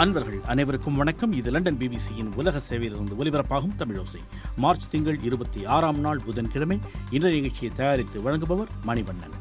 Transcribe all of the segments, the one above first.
அன்பர்கள் அனைவருக்கும் வணக்கம் இது லண்டன் பிபிசியின் உலக சேவையிலிருந்து ஒலிபரப்பாகும் தமிழோசை மார்ச் திங்கள் இருபத்தி ஆறாம் நாள் புதன்கிழமை இன்றைய நிகழ்ச்சியை தயாரித்து வழங்குபவர் மணிவண்ணன்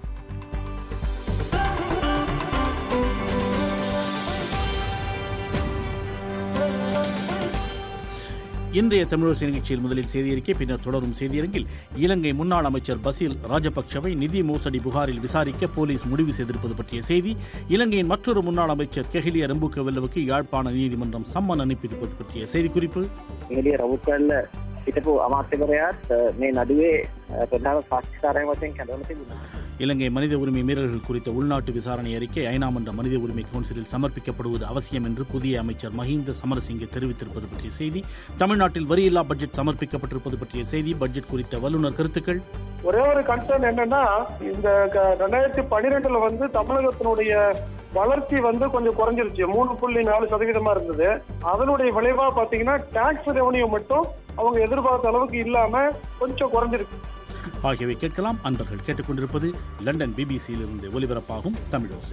இன்றைய தமிழோசை நிகழ்ச்சியில் முதலில் செய்தியறிக்கை பின்னர் தொடரும் செய்தியரங்கில் இலங்கை முன்னாள் அமைச்சர் பசீல் ராஜபக்சவை நிதி மோசடி புகாரில் விசாரிக்க போலீஸ் முடிவு செய்திருப்பது பற்றிய செய்தி இலங்கையின் மற்றொரு முன்னாள் அமைச்சர் கெஹிலிய ரெம்புக்கவெல்லவுக்கு யாழ்ப்பாண நீதிமன்றம் சம்மன் அனுப்பியிருப்பது பற்றிய செய்திக்குறிப்பு එළිය රවුත්කල්ල හිටපු අමාත්‍යවරයාත් මේ නඩුවේ ප්‍රධාන සාක්ෂිකාරය වශයෙන් කැඳවල තිබුණා. இலங்கை மனித உரிமை மீறல்கள் குறித்த உள்நாட்டு விசாரணை அறிக்கை ஐநா மன்ற மனித உரிமை கவுன்சிலில் சமர்ப்பிக்கப்படுவது அவசியம் என்று புதிய அமைச்சர் மஹிந்த சமரசிங்க தெரிவித்திருப்பது பற்றிய செய்தி தமிழ்நாட்டில் வரியில்லா பட்ஜெட் சமர்ப்பிக்கப்பட்டிருப்பது பற்றிய செய்தி பட்ஜெட் குறித்த வல்லுநர் கருத்துக்கள் ஒரே ஒரு கன்சர்ன் என்னன்னா இந்த க- ரெண்டாயிரத்தி பன்னிரெண்டுல வந்து தமிழகத்தினுடைய வளர்ச்சி வந்து கொஞ்சம் குறைஞ்சிருச்சு மூணு புள்ளி நாலு சதவீதமா இருந்தது அதனுடைய விளைவா பாத்தீங்கன்னா டாக்ஸ் ரெவன்யூ மட்டும் அவங்க எதிர்பார்த்த அளவுக்கு இல்லாம கொஞ்சம் குறைஞ்சிருக்கு ஆகியவை கேட்கலாம் அன்பர்கள் கேட்டுக்கொண்டிருப்பது லண்டன் பிபிசியிலிருந்து ஒலிபரப்பாகும் தமிழோசை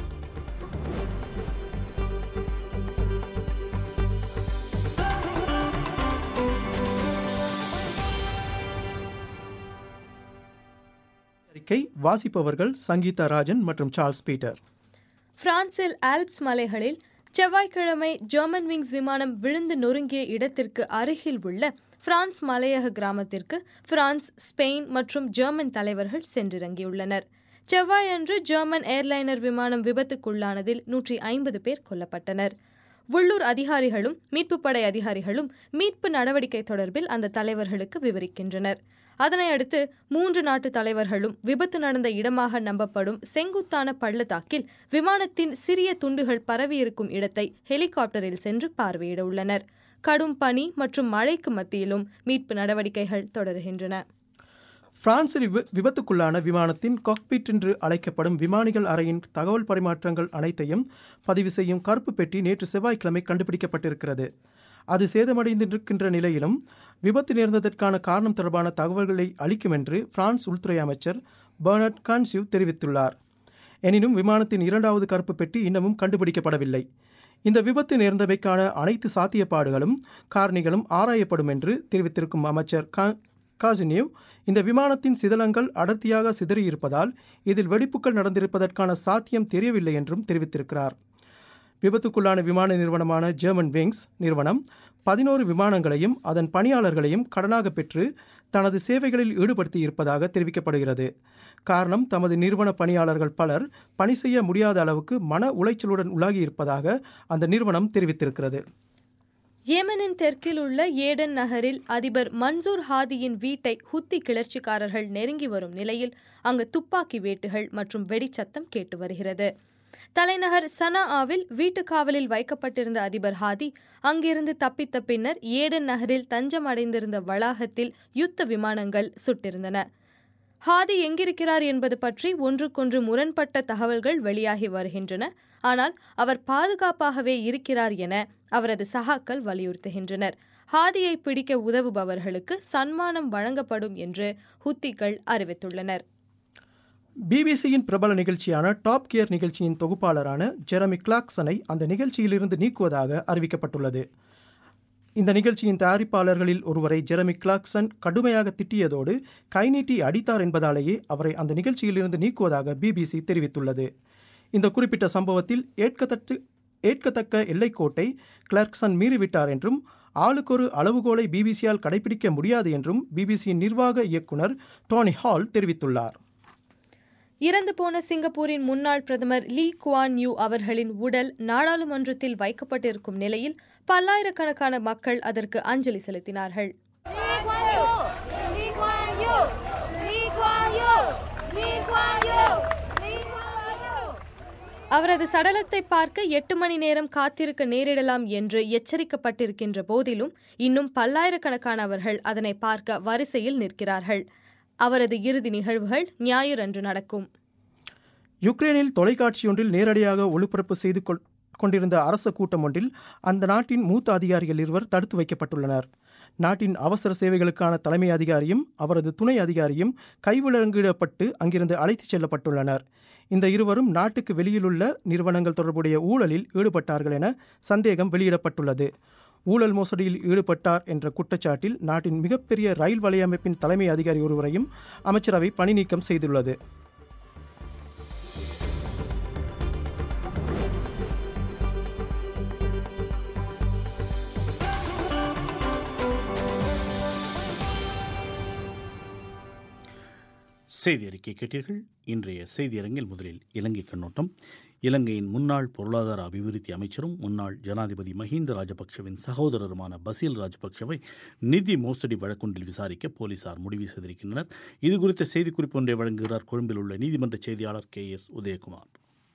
அறிக்கை வாசிப்பவர்கள் சங்கீதா ராஜன் மற்றும் சார்ல்ஸ் பீட்டர் பிரான்சில் ஆல்ப்ஸ் மலைகளில் செவ்வாய்க்கிழமை ஜெர்மன் விங்ஸ் விமானம் விழுந்து நொறுங்கிய இடத்திற்கு அருகில் உள்ள பிரான்ஸ் மலையக கிராமத்திற்கு பிரான்ஸ் ஸ்பெயின் மற்றும் ஜெர்மன் தலைவர்கள் சென்றிறங்கியுள்ளனர் செவ்வாயன்று ஜெர்மன் ஏர்லைனர் விமானம் விபத்துக்குள்ளானதில் நூற்றி ஐம்பது பேர் கொல்லப்பட்டனர் உள்ளூர் அதிகாரிகளும் மீட்புப் படை அதிகாரிகளும் மீட்பு நடவடிக்கை தொடர்பில் அந்த தலைவர்களுக்கு விவரிக்கின்றனர் அதனை அடுத்து மூன்று நாட்டு தலைவர்களும் விபத்து நடந்த இடமாக நம்பப்படும் செங்குத்தான பள்ளத்தாக்கில் விமானத்தின் சிறிய துண்டுகள் பரவியிருக்கும் இடத்தை ஹெலிகாப்டரில் சென்று பார்வையிட உள்ளனர் கடும் பனி மற்றும் மழைக்கு மத்தியிலும் மீட்பு நடவடிக்கைகள் தொடருகின்றன பிரான்சில் விப- விபத்துக்குள்ளான விமானத்தின் காக்பிட் என்று அழைக்கப்படும் விமானிகள் அறையின் தகவல் பரிமாற்றங்கள் அனைத்தையும் பதிவு செய்யும் கருப்பு பெட்டி நேற்று செவ்வாய்க்கிழமை கண்டுபிடிக்கப்பட்டிருக்கிறது அது சேதமடைந்திருக்கின்ற நிலையிலும் விபத்து நேர்ந்ததற்கான காரணம் தொடர்பான தகவல்களை அளிக்கும் என்று பிரான்ஸ் உள்துறை அமைச்சர் பெர்னட் கான்சிவ் தெரிவித்துள்ளார் எனினும் விமானத்தின் இரண்டாவது கருப்பு பெட்டி இன்னமும் கண்டுபிடிக்கப்படவில்லை இந்த விபத்து நேர்ந்தவைக்கான அனைத்து சாத்தியப்பாடுகளும் காரணிகளும் ஆராயப்படும் என்று தெரிவித்திருக்கும் அமைச்சர் கா காசினிவ் இந்த விமானத்தின் சிதலங்கள் அடர்த்தியாக சிதறியிருப்பதால் இதில் வெடிப்புகள் நடந்திருப்பதற்கான சாத்தியம் தெரியவில்லை என்றும் தெரிவித்திருக்கிறார் விபத்துக்குள்ளான விமான நிறுவனமான ஜெர்மன் விங்ஸ் நிறுவனம் பதினோரு விமானங்களையும் அதன் பணியாளர்களையும் கடனாக பெற்று தனது சேவைகளில் ஈடுபடுத்தி இருப்பதாக தெரிவிக்கப்படுகிறது காரணம் தமது நிறுவன பணியாளர்கள் பலர் பணி செய்ய முடியாத அளவுக்கு மன உளைச்சலுடன் உள்ளாகி இருப்பதாக அந்த நிறுவனம் தெரிவித்திருக்கிறது ஏமனின் தெற்கில் உள்ள ஏடன் நகரில் அதிபர் மன்சூர் ஹாதியின் வீட்டை ஹுத்தி கிளர்ச்சிக்காரர்கள் நெருங்கி வரும் நிலையில் அங்கு துப்பாக்கி வேட்டுகள் மற்றும் வெடிச்சத்தம் கேட்டு வருகிறது தலைநகர் சனாஆவில் வீட்டுக் காவலில் வைக்கப்பட்டிருந்த அதிபர் ஹாதி அங்கிருந்து தப்பித்த பின்னர் ஏடன் நகரில் தஞ்சம் அடைந்திருந்த வளாகத்தில் யுத்த விமானங்கள் சுட்டிருந்தன ஹாதி எங்கிருக்கிறார் என்பது பற்றி ஒன்றுக்கொன்று முரண்பட்ட தகவல்கள் வெளியாகி வருகின்றன ஆனால் அவர் பாதுகாப்பாகவே இருக்கிறார் என அவரது சகாக்கள் வலியுறுத்துகின்றனர் ஹாதியை பிடிக்க உதவுபவர்களுக்கு சன்மானம் வழங்கப்படும் என்று ஹுத்திகள் அறிவித்துள்ளனர் பிபிசியின் பிரபல நிகழ்ச்சியான டாப் கியர் நிகழ்ச்சியின் தொகுப்பாளரான ஜெரமி கிளாக்சனை அந்த நிகழ்ச்சியிலிருந்து நீக்குவதாக அறிவிக்கப்பட்டுள்ளது இந்த நிகழ்ச்சியின் தயாரிப்பாளர்களில் ஒருவரை ஜெரமி கிளாக்சன் கடுமையாக திட்டியதோடு கைநீட்டி அடித்தார் என்பதாலேயே அவரை அந்த நிகழ்ச்சியிலிருந்து நீக்குவதாக பிபிசி தெரிவித்துள்ளது இந்த குறிப்பிட்ட சம்பவத்தில் ஏற்கத்தட்டு ஏற்கத்தக்க எல்லைக்கோட்டை கிளார்க்சன் மீறிவிட்டார் என்றும் ஆளுக்கொரு அளவுகோலை பிபிசியால் கடைபிடிக்க முடியாது என்றும் பிபிசியின் நிர்வாக இயக்குனர் டோனி ஹால் தெரிவித்துள்ளார் இறந்து போன சிங்கப்பூரின் முன்னாள் பிரதமர் லீ குவான் யூ அவர்களின் உடல் நாடாளுமன்றத்தில் வைக்கப்பட்டிருக்கும் நிலையில் பல்லாயிரக்கணக்கான மக்கள் அதற்கு அஞ்சலி செலுத்தினார்கள் Lee Kuan Yew! Lee Kuan Yew! Lee Kuan Yew! Lee Kuan Yew! Lee Kuan Yew! அவரது சடலத்தை பார்க்க எட்டு மணி நேரம் காத்திருக்க நேரிடலாம் என்று எச்சரிக்கப்பட்டிருக்கின்ற போதிலும் இன்னும் பல்லாயிரக்கணக்கானவர்கள் அதனை பார்க்க வரிசையில் நிற்கிறார்கள் அவரது இறுதி நிகழ்வுகள் ஞாயிறன்று நடக்கும் யுக்ரைனில் தொலைக்காட்சியொன்றில் நேரடியாக ஒளிபரப்பு செய்து கொள்- கொண்டிருந்த அரச கூட்டம் ஒன்றில் அந்த நாட்டின் மூத்த அதிகாரிகள் இருவர் தடுத்து வைக்கப்பட்டுள்ளனர் நாட்டின் அவசர சேவைகளுக்கான தலைமை அதிகாரியும் அவரது துணை அதிகாரியும் கைவிலங்கிடப்பட்டு அங்கிருந்து அழைத்துச் செல்லப்பட்டுள்ளனர் இந்த இருவரும் நாட்டுக்கு வெளியிலுள்ள நிறுவனங்கள் தொடர்புடைய ஊழலில் ஈடுபட்டார்கள் என சந்தேகம் வெளியிடப்பட்டுள்ளது ஊழல் மோசடியில் ஈடுபட்டார் என்ற குற்றச்சாட்டில் நாட்டின் மிகப்பெரிய ரயில் வலையமைப்பின் தலைமை அதிகாரி ஒருவரையும் அமைச்சரவை பணி நீக்கம் செய்துள்ளது செய்தி அறிக்கை கேட்டீர்கள் இன்றைய செய்தியரங்கில் முதலில் இலங்கை கண்ணோட்டம் இலங்கையின் முன்னாள் பொருளாதார அபிவிருத்தி அமைச்சரும் முன்னாள் ஜனாதிபதி மஹிந்த ராஜபக்ஷவின் சகோதரருமான பசீல் ராஜபக்ஷவை நிதி மோசடி வழக்கொன்றில் விசாரிக்க போலீசார் முடிவு செய்திருக்கின்றனர் இது குறித்த செய்திக்குறிப்பு ஒன்றை வழங்குகிறார் கொழும்பில் உள்ள நீதிமன்ற செய்தியாளர் கே எஸ் உதயகுமார்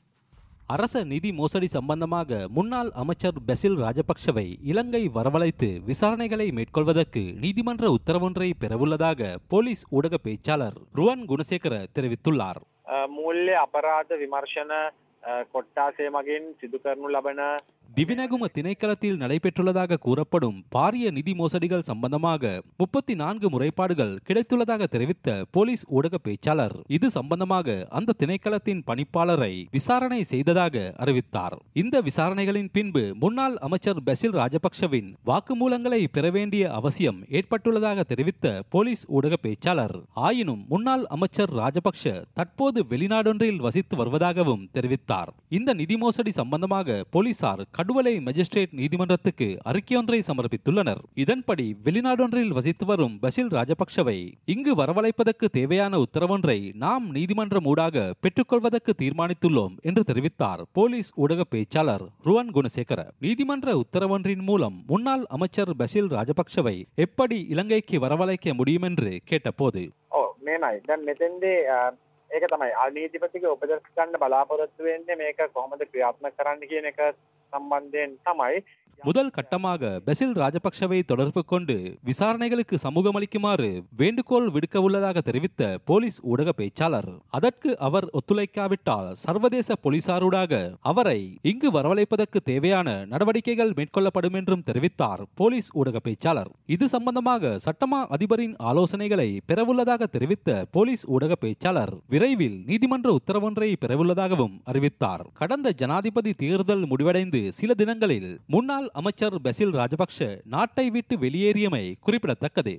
அரச நிதி மோசடி சம்பந்தமாக முன்னாள் அமைச்சர் பெசில் ராஜபக்ஷவை இலங்கை வரவழைத்து விசாரணைகளை மேற்கொள்வதற்கு நீதிமன்ற உத்தரவொன்றை பெறவுள்ளதாக போலீஸ் ஊடக பேச்சாளர் ருவன் குணசேகர தெரிவித்துள்ளார் මූල්‍ය අපරාධ විමර්ශන කොට්ටාසේ මගින් සිදු කරනු ලබන திவினகும திணைக்களத்தில் நடைபெற்றுள்ளதாக கூறப்படும் பாரிய நிதி மோசடிகள் சம்பந்தமாக முப்பத்தி நான்கு முறைப்பாடுகள் கிடைத்துள்ளதாக தெரிவித்த போலீஸ் ஊடக பேச்சாளர் இது சம்பந்தமாக அந்த திணைக்களத்தின் பணிப்பாளரை விசாரணை செய்ததாக அறிவித்தார் இந்த விசாரணைகளின் பின்பு முன்னாள் அமைச்சர் பெசில் ராஜபக்ஷவின் வாக்குமூலங்களை பெற வேண்டிய அவசியம் ஏற்பட்டுள்ளதாக தெரிவித்த போலீஸ் ஊடக பேச்சாளர் ஆயினும் முன்னாள் அமைச்சர் ராஜபக்ஷ தற்போது வெளிநாடொன்றில் வசித்து வருவதாகவும் தெரிவித்தார் இந்த நிதி மோசடி சம்பந்தமாக போலீசார் கடுவலை மஜிஸ்ட்ரேட் நீதிமன்றத்துக்கு அறிக்கையொன்றை சமர்ப்பித்துள்ளனர் இதன்படி வெளிநாடொன்றில் வசித்து வரும் பசில் ராஜபக்ஷவை இங்கு வரவழைப்பதற்கு தேவையான உத்தரவொன்றை நாம் நீதிமன்றம் ஊடாக பெற்றுக்கொள்வதற்கு தீர்மானித்துள்ளோம் என்று தெரிவித்தார் போலீஸ் ஊடக பேச்சாளர் ருவன் குணசேகர நீதிமன்ற உத்தரவொன்றின் மூலம் முன்னாள் அமைச்சர் பசில் ராஜபக்ஷவை எப்படி இலங்கைக்கு வரவழைக்க முடியும் என்று கேட்டபோது ඕ මේමයි දැන් මෙතෙන්දේ අ, ඒක තමයි අනීතිපතික උපදෙස් ගන්න බලාපොරොත්තු වෙන්නේ මේක කොහොමද ක්‍රියාත්මක කරන්න කියන එක සම්බන්ධයෙන් තමයි முதல் கட்டமாக பெசில் ராஜபக்ஷவை தொடர்பு கொண்டு விசாரணைகளுக்கு சமூகமளிக்குமாறு வேண்டுகோள் விடுக்க உள்ளதாக தெரிவித்த போலீஸ் ஊடக பேச்சாளர் அதற்கு அவர் ஒத்துழைக்காவிட்டால் சர்வதேச போலீசாரூடாக அவரை இங்கு வரவழைப்பதற்கு தேவையான நடவடிக்கைகள் மேற்கொள்ளப்படும் என்றும் தெரிவித்தார் போலீஸ் ஊடக பேச்சாளர் இது சம்பந்தமாக சட்டமா அதிபரின் ஆலோசனைகளை பெறவுள்ளதாக தெரிவித்த போலீஸ் ஊடக பேச்சாளர் விரைவில் நீதிமன்ற உத்தரவொன்றை பெறவுள்ளதாகவும் அறிவித்தார் கடந்த ஜனாதிபதி தேர்தல் முடிவடைந்து சில தினங்களில் முன்னாள் அமைச்சர் பெசில் ராஜபக்ஷ நாட்டை விட்டு வெளியேறியமை குறிப்பிடத்தக்கது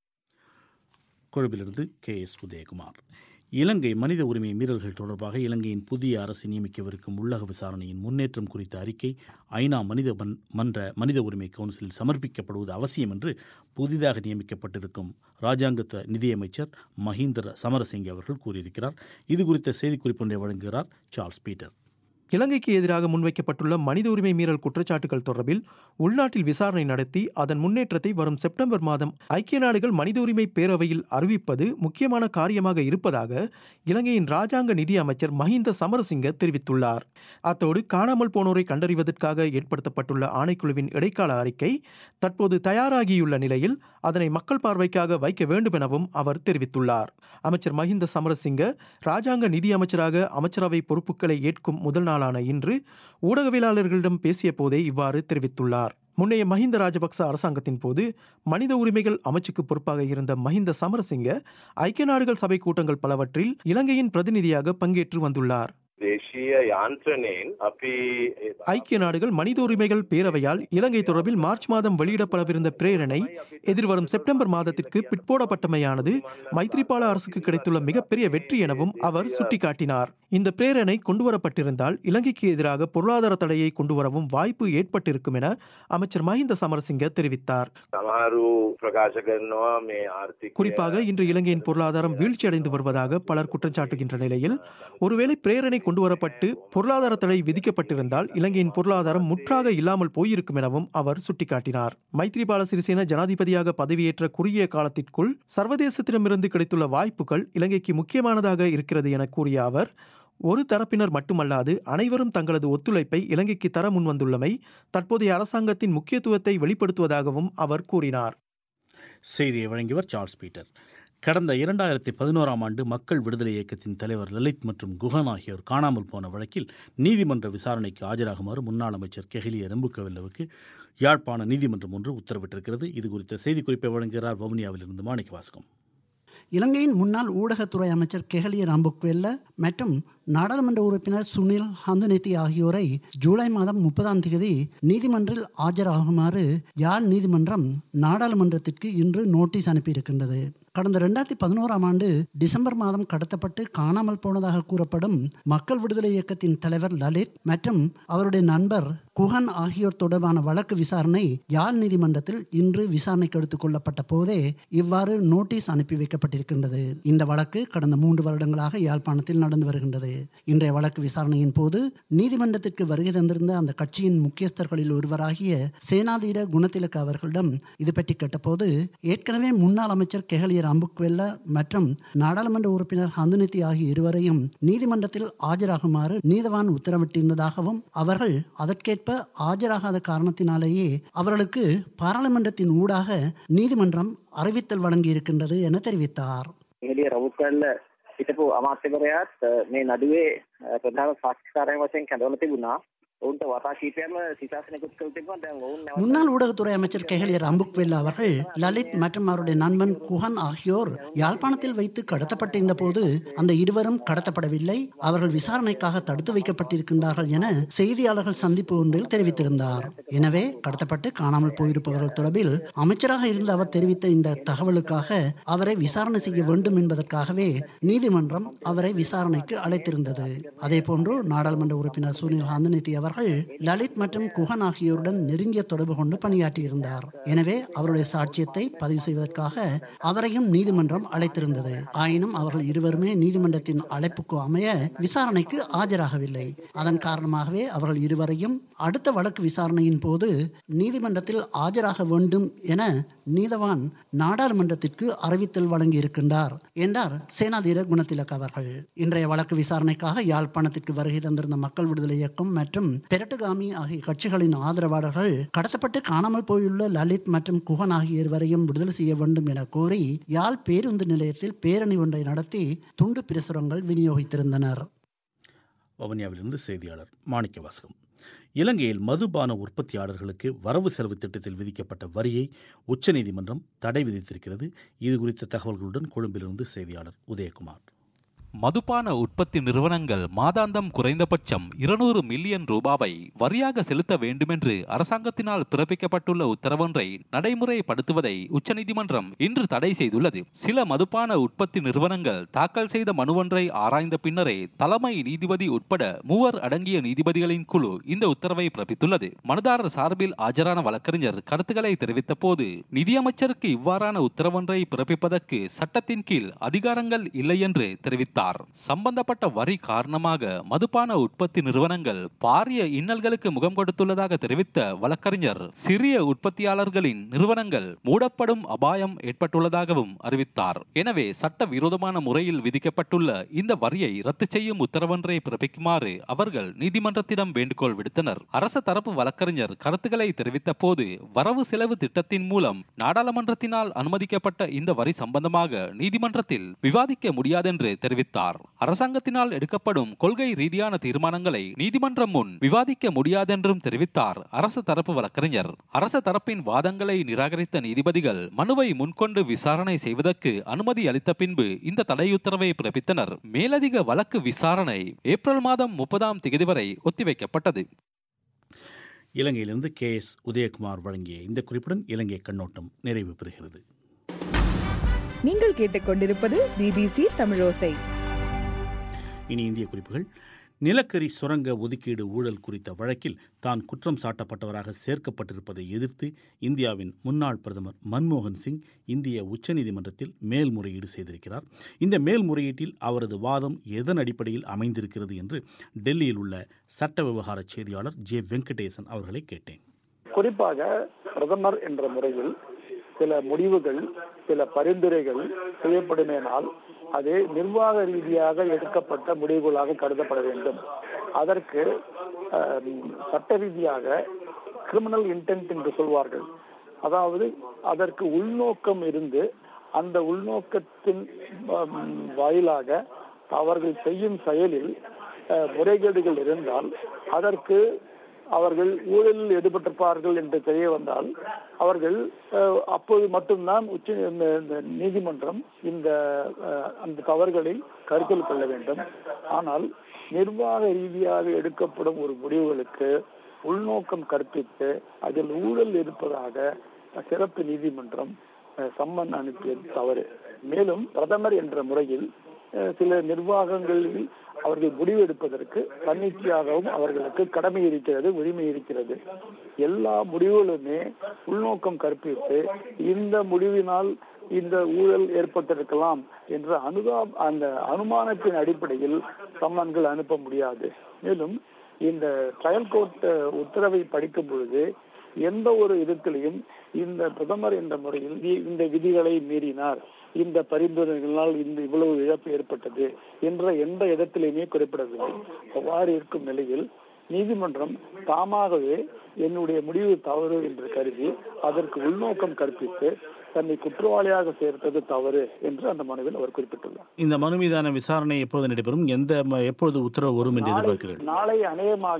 கொழும்பிலிருந்து கே எஸ் உதயகுமார் இலங்கை மனித உரிமை மீறல்கள் தொடர்பாக இலங்கையின் புதிய அரசு நியமிக்கவிருக்கும் உள்ளக விசாரணையின் முன்னேற்றம் குறித்த அறிக்கை ஐநா மனித மன்- மன்ற மனித உரிமை கவுன்சிலில் சமர்ப்பிக்கப்படுவது அவசியம் என்று புதிதாக நியமிக்கப்பட்டிருக்கும் ராஜாங்க நிதியமைச்சர் மஹிந்தர சமரசிங்க அவர்கள் கூறியிருக்கிறார் இது குறித்த செய்திக்குறிப்பு ஒன்றை வழங்குகிறார் சார்ல்ஸ் பீட்டர் இலங்கைக்கு எதிராக முன்வைக்கப்பட்டுள்ள மனித உரிமை மீறல் குற்றச்சாட்டுகள் தொடர்பில் உள்நாட்டில் விசாரணை நடத்தி அதன் முன்னேற்றத்தை வரும் செப்டம்பர் மாதம் ஐக்கிய நாடுகள் மனித உரிமை பேரவையில் அறிவிப்பது முக்கியமான காரியமாக இருப்பதாக இலங்கையின் ராஜாங்க நிதி அமைச்சர் மஹிந்த சமரசிங்க தெரிவித்துள்ளார் அத்தோடு காணாமல் போனோரை கண்டறிவதற்காக ஏற்படுத்தப்பட்டுள்ள ஆணைக்குழுவின் இடைக்கால அறிக்கை தற்போது தயாராகியுள்ள நிலையில் அதனை மக்கள் பார்வைக்காக வைக்க வேண்டும் எனவும் அவர் தெரிவித்துள்ளார் அமைச்சர் மஹிந்த சமரசிங்க ராஜாங்க நிதி அமைச்சராக அமைச்சரவை பொறுப்புகளை ஏற்கும் முதல் நாளான இன்று ஊடகவியலாளர்களிடம் பேசிய போதே இவ்வாறு தெரிவித்துள்ளார் முன்னைய மஹிந்த ராஜபக்ச அரசாங்கத்தின் போது மனித உரிமைகள் அமைச்சுக்கு பொறுப்பாக இருந்த மஹிந்த சமரசிங்க ஐக்கிய நாடுகள் சபை கூட்டங்கள் பலவற்றில் இலங்கையின் பிரதிநிதியாக பங்கேற்று வந்துள்ளார் දේශීය යාන්ත්‍රණයෙන් අපි ஐக்கிய நாடுகள் மனித உரிமைகள் பேரவையால் இலங்கை தொடர்பில் மார்ச் மாதம் வெளியிடப்படவிருந்த பிரேரணை எதிர்வரும் செப்டம்பர் மாதத்திற்கு பிற்போடப்பட்டமையானது மைத்ரிபால அரசுக்கு கிடைத்துள்ள மிகப்பெரிய வெற்றி எனவும் அவர் சுட்டிக்காட்டினார் இந்த பிரேரணை கொண்டுவரப்பட்டிருந்தால் இலங்கைக்கு எதிராக பொருளாதார தடையை கொண்டுவரவும் வாய்ப்பு ஏற்பட்டிருக்கும் என அமைச்சர் மஹிந்த சமரசிங்க தெரிவித்தார் සමහරු ප්‍රකාශ කරනවා මේ ආර්ථික குறிப்பாக இன்று இலங்கையின் பொருளாதாரம் வீழ்ச்சியடைந்து வருவதாக பலர் குற்றம் சாட்டுகின்ற நிலையில் ஒருவேளை பிரேரணை கொண்டுவரப்பட்டு பொருளாதார தடை விதிக்கப்பட்டிருந்தால் இலங்கையின் பொருளாதாரம் முற்றாக இல்லாமல் போயிருக்கும் எனவும் அவர் சுட்டிக்காட்டினார் மைத்ரிபால சிறிசேன ஜனாதிபதியாக பதவியேற்ற குறுகிய காலத்திற்குள் சர்வதேசத்திடமிருந்து கிடைத்துள்ள வாய்ப்புகள் இலங்கைக்கு முக்கியமானதாக இருக்கிறது என கூறிய அவர் ஒரு தரப்பினர் மட்டுமல்லாது அனைவரும் தங்களது ஒத்துழைப்பை இலங்கைக்கு தர முன்வந்துள்ளமை தற்போதைய அரசாங்கத்தின் முக்கியத்துவத்தை வெளிப்படுத்துவதாகவும் அவர் கூறினார் செய்தியை வழங்கியவர் சார்ல்ஸ் பீட்டர் கடந்த இரண்டாயிரத்தி பதினோராம் ஆண்டு மக்கள் விடுதலை இயக்கத்தின் தலைவர் லலித் மற்றும் குஹன் ஆகியோர் காணாமல் போன வழக்கில் நீதிமன்ற விசாரணைக்கு ஆஜராகுமாறு முன்னாள் அமைச்சர் கெஹலிய ரெம்புக்கவெல்லவுக்கு யாழ்ப்பாண நீதிமன்றம் ஒன்று உத்தரவிட்டிருக்கிறது இது குறித்த செய்திக்குறிப்பை வழங்குகிறார் வவுனியாவிலிருந்து மாணிக்க வாசகம் இலங்கையின் முன்னாள் ஊடகத்துறை அமைச்சர் கெஹலிய ராம்புக்வெல்ல மற்றும் நாடாளுமன்ற உறுப்பினர் சுனில் ஹந்துநெத்தி ஆகியோரை ஜூலை மாதம் முப்பதாம் தேதி நீதிமன்றில் ஆஜராகுமாறு யாழ் நீதிமன்றம் நாடாளுமன்றத்திற்கு இன்று நோட்டீஸ் அனுப்பியிருக்கின்றது கடந்த ரெண்டாயிரத்தி பதினோராம் ஆண்டு டிசம்பர் மாதம் கடத்தப்பட்டு காணாமல் போனதாக கூறப்படும் மக்கள் விடுதலை இயக்கத்தின் தலைவர் லலித் மற்றும் அவருடைய நண்பர் குஹன் ஆகியோர் தொடர்பான வழக்கு விசாரணை யாழ் நீதிமன்றத்தில் இன்று விசாரணைக்கு எடுத்துக் கொள்ளப்பட்ட போதே இவ்வாறு நோட்டீஸ் அனுப்பி வைக்கப்பட்டிருக்கின்றது இந்த வழக்கு கடந்த மூன்று வருடங்களாக யாழ்ப்பாணத்தில் நடந்து வருகின்றது இன்றைய வழக்கு விசாரணையின் போது நீதிமன்றத்திற்கு வருகை தந்திருந்த அந்த கட்சியின் முக்கியஸ்தர்களில் ஒருவராகிய சேனாதீர குணத்திலக்க அவர்களிடம் இது பற்றி கேட்டபோது ஏற்கனவே முன்னாள் அமைச்சர் கெஹலிய ராம்புக்வெல்ல மற்றும் நாடாளுமன்ற உறுப்பினர் ஹந்துநிதி ஆகிய இருவரையும் நீதிமன்றத்தில் ஆஜராகுமாறு நீதவான் உத்தரவிட்டிருந்ததாகவும் அவர்கள் அதற்கேற்ப ஆஜராகாத காரணத்தினாலேயே அவர்களுக்கு பாராளுமன்றத்தின் ஊடாக நீதிமன்றம் அறிவித்தல் வழங்கியிருக்கின்றது என தெரிவித்தார் එලිය රවුත් කරල හිටපු අමාත්‍යවරයාත් අ, මේ නඩුවේ අ, ප්‍රධාන සාක්ෂිකාරයන් වශයෙන් කැඳවල තිබුණා. ඔවුන්ට වතා කීපයක්ම සිතාසනකුත් කළ තිබුණා. දැන් ඔවුන් නැවත முன்னாள் ஊடகத்துறை அமைச்சர் கெஹலிய ராம்புக்வெல்ல அவர்கள் லலித் மற்றும் அவருடைய நண்பன் குஹன் ஆகியோர் யாழ்ப்பாணத்தில் வைத்து கடத்தப்பட்டிருந்த போது அந்த இருவரும் கடத்தப்படவில்லை அவர்கள் விசாரணைக்காக தடுத்து வைக்கப்பட்டிருக்கின்றார்கள் என செய்தியாளர்கள் சந்திப்பு ஒன்றில் தெரிவித்திருந்தார் எனவே கடத்தப்பட்டு காணாமல் போயிருப்பவர்கள் தொடர்பில் அமைச்சராக இருந்த அவர் தெரிவித்த இந்த தகவலுக்காக அவரை விசாரணை செய்ய வேண்டும் என்பதற்காகவே நீதிமன்றம் அவரை விசாரணைக்கு அழைத்திருந்தது அதேபோன்று நாடாளுமன்ற உறுப்பினர் சுனில் ஹந்துநிதி அவர்கள் லலித் மற்றும் குஹன் ஆகியோருடன் நெருங்கிய தொடர்பு கொண்டு பணியாற்றியிருந்தார் எனவே அவருடைய சாட்சியத்தை பதிவு செய்வதற்காக அவரையும் நீதிமன்றம் அழைத்திருந்தது ஆயினும் அவர்கள் இருவருமே நீதிமன்றத்தின் அழைப்புக்கு அமைய விசாரணைக்கு ஆஜராகவில்லை அதன் காரணமாகவே அவர்கள் இருவரையும் அடுத்த வழக்கு விசாரணையின் போது நீதிமன்றத்தில் ஆஜராக வேண்டும் என நீதவான் நாடாளுமன்றத்திற்கு அறிவித்தல் வழங்கியிருக்கின்றார் என்றார் சேனாதீர குணத்திலக் அவர்கள் இன்றைய வழக்கு விசாரணைக்காக யாழ்ப்பாணத்திற்கு வருகை தந்திருந்த மக்கள் விடுதலை இயக்கம் மற்றும் பெரட்டுகாமி ஆகிய கட்சிகளின் ஆதரவாளர்கள் கடத்தப்பட்டு காணாமல் போயுள்ள லலித் மற்றும் குஹன் ஆகிய இருவரையும் விடுதலை செய்ய வேண்டும் என கோரி யாழ் பேருந்து நிலையத்தில் பேரணி ஒன்றை நடத்தி துண்டு பிரசுரங்கள் விநியோகித்திருந்தனர் வவுனியாவிலிருந்து செய்தியாளர் மாணிக்க வாசகம் இலங்கையில் மதுபான உற்பத்தியாளர்களுக்கு வரவு செலவு திட்டத்தில் விதிக்கப்பட்ட வரியை உச்சநீதிமன்றம் தடை விதித்திருக்கிறது இது குறித்த தகவல்களுடன் கொழும்பிலிருந்து செய்தியாளர் உதயகுமார் மதுபான உற்பத்தி நிறுவனங்கள் மாதாந்தம் குறைந்தபட்சம் இருநூறு மில்லியன் ரூபாவை வரியாக செலுத்த வேண்டுமென்று அரசாங்கத்தினால் பிறப்பிக்கப்பட்டுள்ள உத்தரவொன்றை நடைமுறைப்படுத்துவதை உச்சநீதிமன்றம் இன்று தடை செய்துள்ளது சில மதுபான உற்பத்தி நிறுவனங்கள் தாக்கல் செய்த மனுவொன்றை ஆராய்ந்த பின்னரே தலைமை நீதிபதி உட்பட மூவர் அடங்கிய நீதிபதிகளின் குழு இந்த உத்தரவை பிறப்பித்துள்ளது மனுதாரர் சார்பில் ஆஜரான வழக்கறிஞர் கருத்துக்களை தெரிவித்த போது நிதியமைச்சருக்கு இவ்வாறான உத்தரவொன்றை பிறப்பிப்பதற்கு சட்டத்தின் கீழ் அதிகாரங்கள் இல்லை என்று தெரிவித்தார் சம்பந்தப்பட்ட வரி காரணமாக மதுபான உற்பத்தி நிறுவனங்கள் பாரிய இன்னல்களுக்கு முகம் கொடுத்துள்ளதாக தெரிவித்த வழக்கறிஞர் சிறிய உற்பத்தியாளர்களின் நிறுவனங்கள் மூடப்படும் அபாயம் ஏற்பட்டுள்ளதாகவும் அறிவித்தார் எனவே சட்ட விரோதமான முறையில் விதிக்கப்பட்டுள்ள இந்த வரியை ரத்து செய்யும் உத்தரவொன்றை பிறப்பிக்குமாறு அவர்கள் நீதிமன்றத்திடம் வேண்டுகோள் விடுத்தனர் அரச தரப்பு வழக்கறிஞர் கருத்துக்களை தெரிவித்த போது வரவு செலவு திட்டத்தின் மூலம் நாடாளுமன்றத்தினால் அனுமதிக்கப்பட்ட இந்த வரி சம்பந்தமாக நீதிமன்றத்தில் விவாதிக்க முடியாதென்று தெரிவித்தார் அரசாங்கத்தினால் எடுக்கப்படும் கொள்கை ரீதியான தீர்மானங்களை நீதிமன்றம் முன் விவாதிக்க முடியாதென்றும் தெரிவித்தார் அரசு தரப்பு வழக்கறிஞர் அரச தரப்பின் வாதங்களை நிராகரித்த நீதிபதிகள் மனுவை முன்கொண்டு விசாரணை செய்வதற்கு அனுமதி அளித்த பின்பு இந்த தடையுத்தரவை பிறப்பித்தனர் மேலதிக வழக்கு விசாரணை ஏப்ரல் மாதம் முப்பதாம் தேதி வரை ஒத்திவைக்கப்பட்டது இலங்கையிலிருந்து கே எஸ் உதயகுமார் வழங்கிய இந்த குறிப்புடன் இலங்கை கண்ணோட்டம் நிறைவு பெறுகிறது நீங்கள் கேட்டுக்கொண்டிருப்பது பிபிசி தமிழோசை இனி இந்திய குறிப்புகள் நிலக்கரி சுரங்க ஒதுக்கீடு ஊழல் குறித்த வழக்கில் தான் குற்றம் சாட்டப்பட்டவராக சேர்க்கப்பட்டிருப்பதை எதிர்த்து இந்தியாவின் முன்னாள் பிரதமர் மன்மோகன் சிங் இந்திய உச்சநீதிமன்றத்தில் மேல்முறையீடு செய்திருக்கிறார் இந்த மேல்முறையீட்டில் அவரது வாதம் எதன் அடிப்படையில் அமைந்திருக்கிறது என்று டெல்லியில் உள்ள சட்ட விவகார செய்தியாளர் ஜே வெங்கடேசன் அவர்களை கேட்டேன் குறிப்பாக பிரதமர் என்ற முறையில் சில முடிவுகள் சில பரிந்துரைகள் செய்யப்படுமேனால் அது நிர்வாக ரீதியாக எடுக்கப்பட்ட முடிவுகளாக கருதப்பட வேண்டும் அதற்கு அஹ், சட்ட ரீதியாக கிரிமினல் இன்டென்ட் என்று சொல்வார்கள் அதாவது அதற்கு உள்நோக்கம் இருந்து அந்த உள்நோக்கத்தின் ஹம், வாயிலாக அவர்கள் செய்யும் செயலில் அஹ், முறைகேடுகள் இருந்தால் அதற்கு அவர்கள் ஊழலில் ஈடுபட்டிருப்பார்கள் என்று தெரிய வந்தால் அவர்கள் அஹ், அப்போது மட்டும்தான் உச்ச இந்த இந்த நீதிமன்றம் இந்த அஹ், அந்த தவறுகளை கருத்தில் கொள்ள வேண்டும் ஆனால் நிர்வாக ரீதியாக எடுக்கப்படும் ஒரு முடிவுகளுக்கு உள்நோக்கம் கற்பித்து அதில் ஊழல் இருப்பதாக சிறப்பு நீதிமன்றம் அஹ், சம்மன் அனுப்பியது தவறு மேலும் பிரதமர் என்ற முறையில் அஹ், சில நிர்வாகங்களில் அவர்கள் முடிவு எடுப்பதற்கு தன்னிச்சையாகவும் அவர்களுக்கு கடமை இருக்கிறது உரிமை இருக்கிறது எல்லா முடிவுகளுமே உள்நோக்கம் கற்பித்து இந்த முடிவினால் இந்த ஊழல் ஏற்பட்டிருக்கலாம் என்ற அனுதா அந்த அனுமானத்தின் அடிப்படையில் சம்மன்கள் அனுப்ப முடியாது மேலும் இந்த ட்ரையல் கோர்ட் உத்தரவை படிக்கும் பொழுது எந்த ஒரு விதத்திலையும் இந்த பிரதமர் என்ற முறையில் வி- இந்த விதிகளை மீறினார் இந்த பரிந்துரைகளால் இந்த இவ்வளவு இழப்பு ஏற்பட்டது என்ற எந்த இடத்திலுமே குறிப்பிடவில்லை அவ்வாறு இருக்கும் நிலையில் நீதிமன்றம் தாமாகவே என்னுடைய முடிவு தவறு என்று கருதி அதற்கு உள்நோக்கம் கற்பித்து தன்னை குற்றவாளியாக சேர்த்தது தவறு என்று அந்த மனுவில் அவர் குறிப்பிட்டுள்ளார் இந்த மனு மீதான விசாரணை எப்பொழுது நடைபெறும் எந்த ம- எப்பொழுது உத்தரவு வரும் என்று நாளை எதிர்பார்க்கிறீர்கள் நாளை அநேகமாக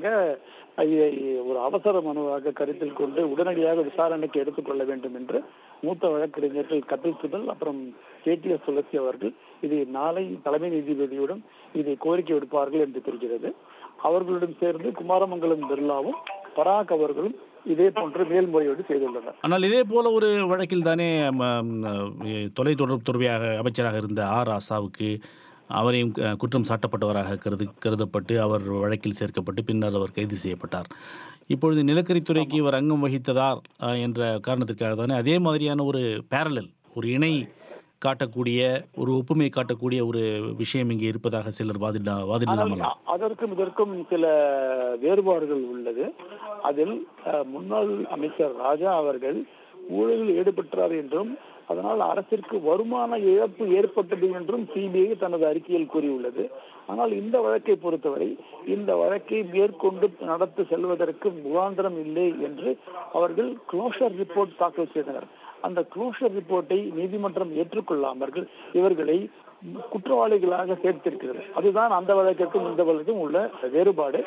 இதை ஒரு அவசர மனுவாக கருத்தில் கொண்டு உடனடியாக விசாரணைக்கு எடுத்துக்கொள்ள வேண்டும் என்று மூத்த வழக்கறிஞர்கள் கபில் சிபல் அப்புறம் கேடிஎஸ் துளசி அவர்கள் இதை நாளை தலைமை நீதிபதியுடன் இதை கோரிக்கை விடுப்பார்கள் என்று தெரிகிறது அவர்களுடன் சேர்ந்து குமாரமங்கலம் பிர்லாவும் பராக் அவர்களும் இதே போன்று மேல்முறையீடு செய்துள்ளனர் ஆனால் இதே போல ஒரு வழக்கில் தானே ம, ம், தொலைத்தொடர்பு துறையாக அமைச்சராக இருந்த ஆர் ஆசாவுக்கு அவரையும் அஹ், குற்றம் சாட்டப்பட்டவராக கருது கருதப்பட்டு அவர் வழக்கில் சேர்க்கப்பட்டு பின்னர் அவர் கைது செய்யப்பட்டார் இப்பொழுது நிலக்கரித்துறைக்கு இவர் அங்கம் வகித்ததார் அஹ், என்ற காரணத்திற்காக தானே அதே மாதிரியான ஒரு பேரலல் ஒரு இணை காட்டக்கூடிய ஒரு ஒப்புமை காட்டக்கூடிய ஒரு விஷயம் இங்கே இருப்பதாக சிலர் வாதிடா வாதிடலாமல் ஆனால் அதற்கும் இதற்கும் சில வேறுபாடுகள் உள்ளது அதில் அஹ், முன்னாள் அமைச்சர் ராஜா அவர்கள் ஊழலில் ஈடுபட்டார் என்றும் அதனால் அரசிற்கு வருமான இழப்பு ஏற்பட்டது என்றும் சிபிஐ தனது அறிக்கையில் கூறியுள்ளது ஆனால் இந்த வழக்கை பொறுத்தவரை இந்த வழக்கை மேற்கொண்டு நடத்தி செல்வதற்கு முகாந்திரம் இல்லை என்று அவர்கள் க்ளோஷர் ரிப்போர்ட் தாக்கல் செய்தனர் அந்த க்ளோஷர் ரிப்போர்ட்டை நீதிமன்றம் ஏற்றுக்கொள்ளாமர்கள் இவர்களை குற்றவாளிகளாக சேர்த்திருக்கிறது அதுதான் அந்த வழக்கிற்கும் இந்த வழக்கும் உள்ள வேறுபாடு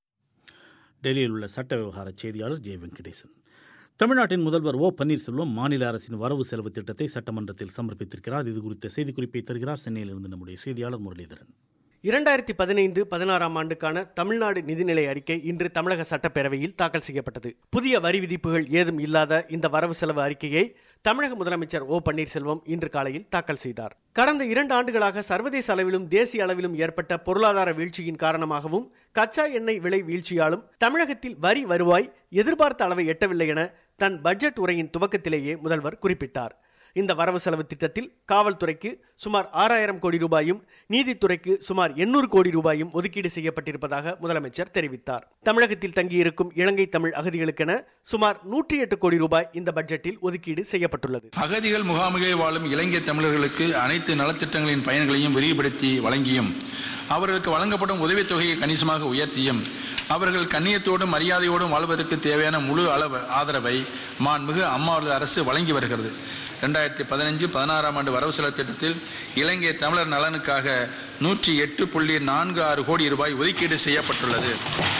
டெல்லியில் உள்ள சட்ட விவகார செய்தியாளர் ஜெய வெங்கடேசன் தமிழ்நாட்டின் முதல்வர் ஓ பன்னீர்செல்வம் மாநில அரசின் வரவு செலவு திட்டத்தை சட்டமன்றத்தில் சமர்ப்பித்திருக்கிறார் இது குறித்த செய்திக்குறிப்பை தருகிறார் சென்னையிலிருந்து நம்முடைய செய்தியாளர் முரளிதரன் இரண்டாயிரத்தி பதினைந்து பதினாறாம் ஆண்டுக்கான தமிழ்நாடு நிதிநிலை அறிக்கை இன்று தமிழக சட்டப்பேரவையில் தாக்கல் செய்யப்பட்டது புதிய வரி விதிப்புகள் ஏதும் இல்லாத இந்த வரவு செலவு அறிக்கையை தமிழக முதலமைச்சர் ஓ பன்னீர்செல்வம் இன்று காலையில் தாக்கல் செய்தார் கடந்த இரண்டு ஆண்டுகளாக சர்வதேச அளவிலும் தேசிய அளவிலும் ஏற்பட்ட பொருளாதார வீழ்ச்சியின் காரணமாகவும் கச்சா எண்ணெய் விலை வீழ்ச்சியாலும் தமிழகத்தில் வரி வருவாய் எதிர்பார்த்த அளவை எட்டவில்லை என தன் பட்ஜெட் உரையின் துவக்கத்திலேயே முதல்வர் குறிப்பிட்டார் இந்த வரவு செலவு திட்டத்தில் காவல்துறைக்கு சுமார் ஆறாயிரம் கோடி ரூபாயும் நீதித்துறைக்கு சுமார் எண்ணூறு கோடி ரூபாயும் ஒதுக்கீடு செய்யப்பட்டிருப்பதாக முதலமைச்சர் தெரிவித்தார் தமிழகத்தில் தங்கியிருக்கும் இலங்கை தமிழ் அகதிகளுக்கென சுமார் நூற்றி எட்டு கோடி ரூபாய் இந்த பட்ஜெட்டில் ஒதுக்கீடு செய்யப்பட்டுள்ளது அகதிகள் முகாமிலே வாழும் இலங்கை தமிழர்களுக்கு அனைத்து நலத்திட்டங்களின் பயன்களையும் விரிவுபடுத்தி வழங்கியும் அவர்களுக்கு வழங்கப்படும் உதவித்தொகையை கணிசமாக உயர்த்தியும் அவர்கள் கண்ணியத்தோடும் மரியாதையோடும் வாழ்வதற்கு தேவையான முழு அளவு ஆதரவை மாண்புமிகு அம்மாவளது அரசு வழங்கி வருகிறது ரெண்டாயிரத்தி பதினஞ்சு பதினாறாம் ஆண்டு வரவு செலவு திட்டத்தில் இலங்கை தமிழர் நலனுக்காக நூற்றி எட்டு புள்ளி நான்கு ஆறு கோடி ரூபாய் ஒதுக்கீடு செய்யப்பட்டுள்ளது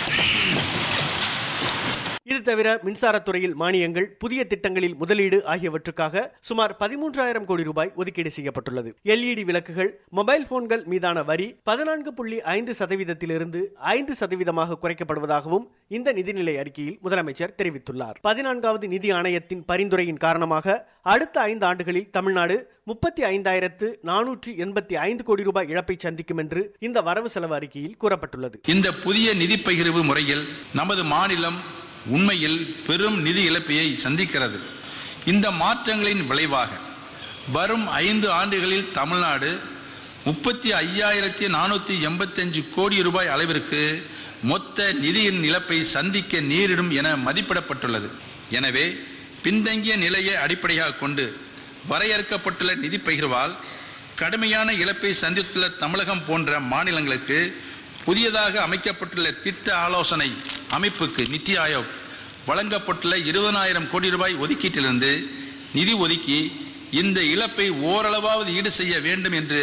இது தவிர மின்சாரத்துறையில் மானியங்கள் புதிய திட்டங்களில் முதலீடு ஆகியவற்றுக்காக சுமார் பதிமூன்றாயிரம் கோடி ரூபாய் ஒதுக்கீடு செய்யப்பட்டுள்ளது எல்இடி விளக்குகள் மொபைல் போன்கள் மீதான வரி பதினான்கு புள்ளி ஐந்து சதவீதத்திலிருந்து ஐந்து சதவீதமாக குறைக்கப்படுவதாகவும் இந்த நிதிநிலை அறிக்கையில் முதலமைச்சர் தெரிவித்துள்ளார் பதினான்காவது நிதி ஆணையத்தின் பரிந்துரையின் காரணமாக அடுத்த ஐந்து ஆண்டுகளில் தமிழ்நாடு முப்பத்தி ஐந்தாயிரத்து நானூற்றி எண்பத்தி ஐந்து கோடி ரூபாய் இழப்பை சந்திக்கும் என்று இந்த வரவு செலவு அறிக்கையில் கூறப்பட்டுள்ளது இந்த புதிய நிதி பகிர்வு முறையில் நமது மாநிலம் உண்மையில் பெரும் நிதி இழப்பையை சந்திக்கிறது இந்த மாற்றங்களின் விளைவாக வரும் ஐந்து ஆண்டுகளில் தமிழ்நாடு முப்பத்தி ஐயாயிரத்தி நானூற்றி எண்பத்தஞ்சு கோடி ரூபாய் அளவிற்கு மொத்த நிதியின் இழப்பை சந்திக்க நேரிடும் என மதிப்பிடப்பட்டுள்ளது எனவே பின்தங்கிய நிலையை அடிப்படையாக கொண்டு வரையறுக்கப்பட்டுள்ள நிதி பகிர்வால் கடுமையான இழப்பை சந்தித்துள்ள தமிழகம் போன்ற மாநிலங்களுக்கு புதியதாக அமைக்கப்பட்டுள்ள திட்ட ஆலோசனை அமைப்புக்கு நித்தி ஆயோக் வழங்கப்பட்டுள்ள இருபதனாயிரம் கோடி ரூபாய் ஒதுக்கீட்டிலிருந்து நிதி ஒதுக்கி இந்த இழப்பை ஓரளவாவது ஈடு செய்ய வேண்டும் என்று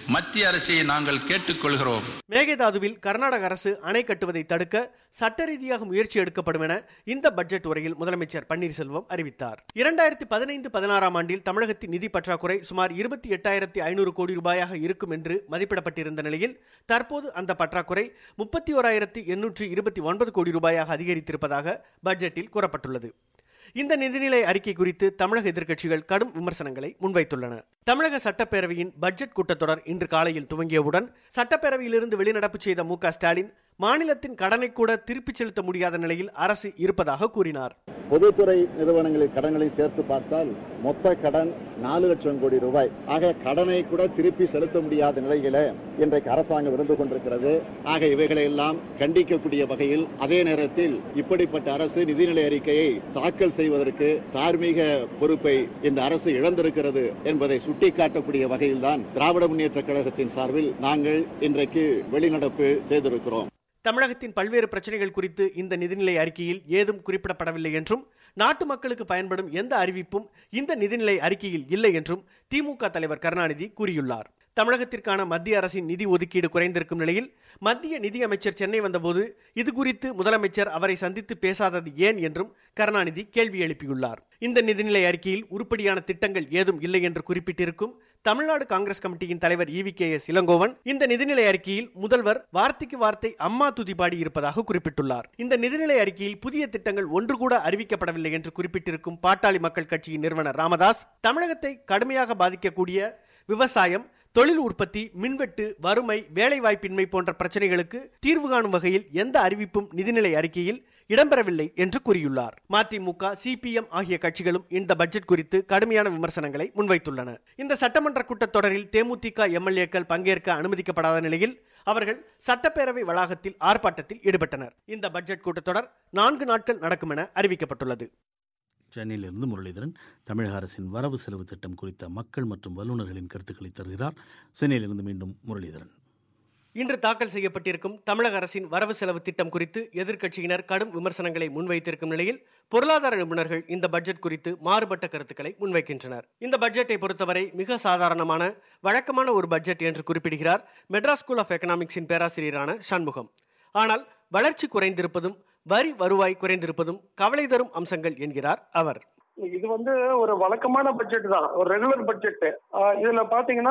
மத்திய அரசை நாங்கள் கேட்டுக்கொள்கிறோம் மேகதாதுவில் கர்நாடக அரசு அணை கட்டுவதை தடுக்க சட்ட ரீதியாக முயற்சி எடுக்கப்படும் என இந்த பட்ஜெட் உரையில் முதலமைச்சர் பன்னீர்செல்வம் அறிவித்தார் இரண்டாயிரத்தி பதினைந்து பதினாறாம் ஆண்டில் தமிழகத்தின் நிதி பற்றாக்குறை சுமார் இருபத்தி எட்டாயிரத்தி ஐநூறு கோடி ரூபாயாக இருக்கும் என்று மதிப்பிடப்பட்டிருந்த நிலையில் தற்போது அந்த பற்றாக்குறை முப்பத்தி ஓராயிரத்தி எண்ணூற்றி இருபத்தி ஒன்பது கோடி ரூபாயாக அதிகரித்திருப்பதாக பட்ஜெட்டில் கூறப்பட்டுள்ளது இந்த நிதிநிலை அறிக்கை குறித்து தமிழக எதிர்க்கட்சிகள் கடும் விமர்சனங்களை முன்வைத்துள்ளன தமிழக சட்டப்பேரவையின் பட்ஜெட் கூட்டத்தொடர் இன்று காலையில் துவங்கியவுடன் சட்டப்பேரவையிலிருந்து வெளிநடப்பு செய்த மு ஸ்டாலின் மாநிலத்தின் கடனை கூட திருப்பிச் செலுத்த முடியாத நிலையில் அரசு இருப்பதாக கூறினார் பொதுத்துறை நிறுவனங்களின் கடன்களை சேர்த்து பார்த்தால் மொத்த கடன் நாலு லட்சம் கோடி ரூபாய் ஆக கடனை கூட திருப்பி செலுத்த முடியாத நிலையில இன்றைக்கு அரசாங்கம் இருந்து கொண்டிருக்கிறது ஆக இவைகளை எல்லாம் கண்டிக்கக்கூடிய வகையில் அதே நேரத்தில் இப்படிப்பட்ட அரசு நிதிநிலை அறிக்கையை தாக்கல் செய்வதற்கு தார்மீக பொறுப்பை இந்த அரசு இழந்திருக்கிறது என்பதை சுட்டிக்காட்டக்கூடிய வகையில்தான் திராவிட முன்னேற்ற கழகத்தின் சார்பில் நாங்கள் இன்றைக்கு வெளிநடப்பு செய்திருக்கிறோம் தமிழகத்தின் பல்வேறு பிரச்சனைகள் குறித்து இந்த நிதிநிலை அறிக்கையில் ஏதும் குறிப்பிடப்படவில்லை என்றும் நாட்டு மக்களுக்கு பயன்படும் எந்த அறிவிப்பும் இந்த நிதிநிலை அறிக்கையில் இல்லை என்றும் திமுக தலைவர் கருணாநிதி கூறியுள்ளார் தமிழகத்திற்கான மத்திய அரசின் நிதி ஒதுக்கீடு குறைந்திருக்கும் நிலையில் மத்திய நிதியமைச்சர் சென்னை வந்தபோது இது குறித்து முதலமைச்சர் அவரை சந்தித்து பேசாதது ஏன் என்றும் கருணாநிதி கேள்வி எழுப்பியுள்ளார் இந்த நிதிநிலை அறிக்கையில் உருப்படியான திட்டங்கள் ஏதும் இல்லை என்று குறிப்பிட்டிருக்கும் தமிழ்நாடு காங்கிரஸ் கமிட்டியின் தலைவர் இவி கே எஸ் இளங்கோவன் இந்த நிதிநிலை அறிக்கையில் முதல்வர் வார்த்தைக்கு வார்த்தை அம்மா துதிபாடி இருப்பதாக குறிப்பிட்டுள்ளார் இந்த நிதிநிலை அறிக்கையில் புதிய திட்டங்கள் ஒன்று கூட அறிவிக்கப்படவில்லை என்று குறிப்பிட்டிருக்கும் பாட்டாளி மக்கள் கட்சியின் நிறுவனர் ராமதாஸ் தமிழகத்தை கடுமையாக பாதிக்கக்கூடிய விவசாயம் தொழில் உற்பத்தி மின்வெட்டு வறுமை வேலைவாய்ப்பின்மை போன்ற பிரச்சனைகளுக்கு தீர்வு காணும் வகையில் எந்த அறிவிப்பும் நிதிநிலை அறிக்கையில் இடம்பெறவில்லை என்று கூறியுள்ளார் மதிமுக சிபிஎம் ஆகிய கட்சிகளும் இந்த பட்ஜெட் குறித்து கடுமையான விமர்சனங்களை முன்வைத்துள்ளன இந்த சட்டமன்ற கூட்டத்தொடரில் தேமுதிக எம்எல்ஏக்கள் பங்கேற்க அனுமதிக்கப்படாத நிலையில் அவர்கள் சட்டப்பேரவை வளாகத்தில் ஆர்ப்பாட்டத்தில் ஈடுபட்டனர் இந்த பட்ஜெட் கூட்டத்தொடர் நான்கு நாட்கள் நடக்கும் என அறிவிக்கப்பட்டுள்ளது சென்னையிலிருந்து முரளிதரன் தமிழக அரசின் வரவு செலவு திட்டம் குறித்த மக்கள் மற்றும் வல்லுநர்களின் கருத்துக்களை தருகிறார் சென்னையிலிருந்து மீண்டும் முரளிதரன் இன்று தாக்கல் செய்யப்பட்டிருக்கும் தமிழக அரசின் வரவு செலவு திட்டம் குறித்து எதிர்க்கட்சியினர் கடும் விமர்சனங்களை முன்வைத்திருக்கும் நிலையில் பொருளாதார நிபுணர்கள் இந்த பட்ஜெட் குறித்து மாறுபட்ட கருத்துக்களை முன்வைக்கின்றனர் இந்த பட்ஜெட்டை பொறுத்தவரை மிக சாதாரணமான வழக்கமான ஒரு பட்ஜெட் என்று குறிப்பிடுகிறார் மெட்ராஸ் ஸ்கூல் ஆஃப் எக்கனாமிக்ஸின் பேராசிரியரான சண்முகம் ஆனால் வளர்ச்சி குறைந்திருப்பதும் வரி வருவாய் குறைந்திருப்பதும் கவலை தரும் அம்சங்கள் என்கிறார் அவர் இது வந்து ஒரு வழக்கமான பட்ஜெட் தான் ஒரு ரெகுலர் பட்ஜெட் இதுல பாத்தீங்கன்னா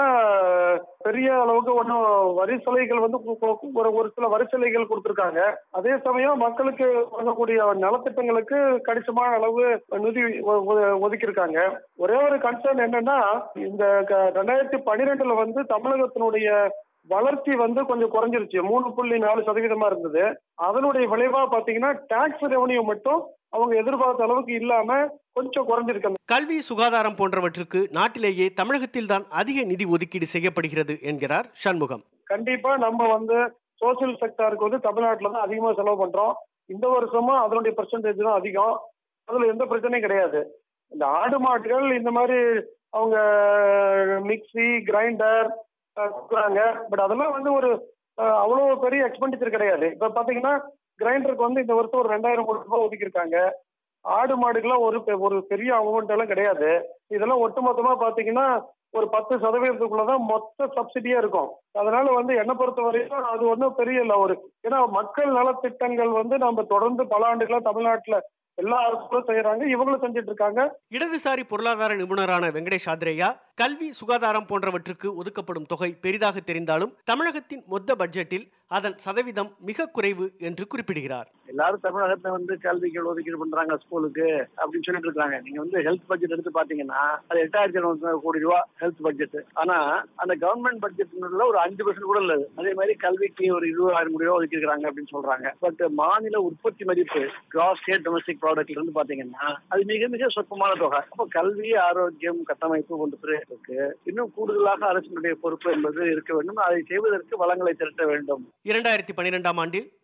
பெரிய அளவுக்கு ஒன்றும் வரி சலுகைகள் வந்து கு- கு- ஒரு ஒரு சில வரி சலுகைகள் கொடுத்திருக்காங்க அதே சமயம் மக்களுக்கு வழங்கக்கூடிய நலத்திட்டங்களுக்கு கணிசமான அளவு நிதி ஒ- ஒ- ஒதுக்கியிருக்காங்க ஒரே ஒரு கன்சர்ன் என்னன்னா இந்த க- ரெண்டாயிரத்தி பன்னிரெண்டுல வந்து தமிழகத்தினுடைய வளர்ச்சி வந்து கொஞ்சம் குறைஞ்சிருச்சு மூணு புள்ளி நாலு சதவீதமா இருந்தது அதனுடைய விளைவா பாத்தீங்கன்னா டாக்ஸ் ரெவன்யூ மட்டும் அவங்க எதிர்பார்த்த அளவுக்கு இல்லாம கொஞ்சம் குறைஞ்சிருக்கு கல்வி சுகாதாரம் போன்றவற்றுக்கு நாட்டிலேயே தமிழகத்தில்தான் அதிக நிதி ஒதுக்கீடு செய்யப்படுகிறது என்கிறார் சண்முகம் கண்டிப்பா நம்ம வந்து சோசியல் செக்டாருக்கு வந்து தமிழ்நாட்டுல தான் அதிகமா செலவு பண்றோம் இந்த வருஷமும் அதனுடைய பெர்சன்டேஜ் தான் அதிகம் அதுல எந்த பிரச்சனையும் கிடையாது இந்த ஆடு மாடுகள் இந்த மாதிரி அவங்க மிக்ஸி கிரைண்டர் கொடுக்குறாங்க பட் அதெல்லாம் வந்து ஒரு அஹ், அவ்வளவு பெரிய எக்ஸ்பெண்டிச்சர் கிடையாது இப்ப பாத்தீங்கன்னா கிரைண்டருக்கு வந்து இந்த வருஷம் ஒரு ரெண்டாயிரம் கோடி ரூபாய் ஒதுக்கியிருக்காங்க ஆடு மாடுக்கெல்லாம் ஒரு பெ- ஒரு பெரிய அமௌண்ட் எல்லாம் கிடையாது இதெல்லாம் ஒட்டுமொத்தமா பாத்தீங்கன்னா ஒரு பத்து சதவீதத்துக்குள்ளதான் மொத்த சப்சிடியா இருக்கும் அதனால வந்து என்னை பொறுத்த வரைக்கும் அது ஒன்றும் பெரிய இல்லை ஒரு ஏன்னா மக்கள் நலத்திட்டங்கள் வந்து நம்ம தொடர்ந்து பல ஆண்டுகளா தமிழ்நாட்டுல எல்லா அரசுகளும் செய்யறாங்க இவங்களும் செஞ்சுட்டு இருக்காங்க இடதுசாரி பொருளாதார நிபுணரான வெங்கடேஷ் ஆத்ரேயா கல்வி சுகாதாரம் போன்றவற்றுக்கு ஒதுக்கப்படும் தொகை பெரிதாக தெரிந்தாலும் தமிழகத்தின் மொத்த பட்ஜெட்டில் அதன் சதவீதம் மிக குறைவு என்று குறிப்பிடுகிறார் எல்லாரும் தமிழகத்தை வந்து கல்விக்கு எவ்வளவு ஒதுக்கீடு பண்றாங்க ஸ்கூலுக்கு அப்படின்னு சொல்லிட்டு இருக்காங்க நீங்க வந்து ஹெல்த் பட்ஜெட் எடுத்து பாத்தீங்கன்னா அது எட்டாயிரத்தி எழுநூத்தி கோடி ரூபா ஹெல்த் பட்ஜெட் ஆனா அந்த கவர்மெண்ட் பட்ஜெட்ல ஒரு அஞ்சு பர்சன்ட் கூட இல்ல அதே மாதிரி கல்விக்கு ஒரு இருபதாயிரம் கோடி ரூபா ஒதுக்கிருக்காங்க அப்படின்னு சொல்றாங்க பட் மாநில உற்பத்தி மதிப்பு கிராஸ் ஸ்டேட் டொமஸ்டிக் ப்ராடக்ட்ல இருந்து பாத்தீங்கன்னா அது மிக மிக சொற்பமான தொகை அப்போ கல்வி ஆரோக்கியம் கட்டமைப்பு போன்ற துறைகளுக்கு இன்னும் கூடுதலாக அரசினுடைய பொறுப்பு என்பது இருக்க வேண்டும் அதை செய்வதற்கு வளங்களை திரட்ட வேண்டும் இரண்டாயிரத்தி பன்னிரெண்டாம் ஆண்டில்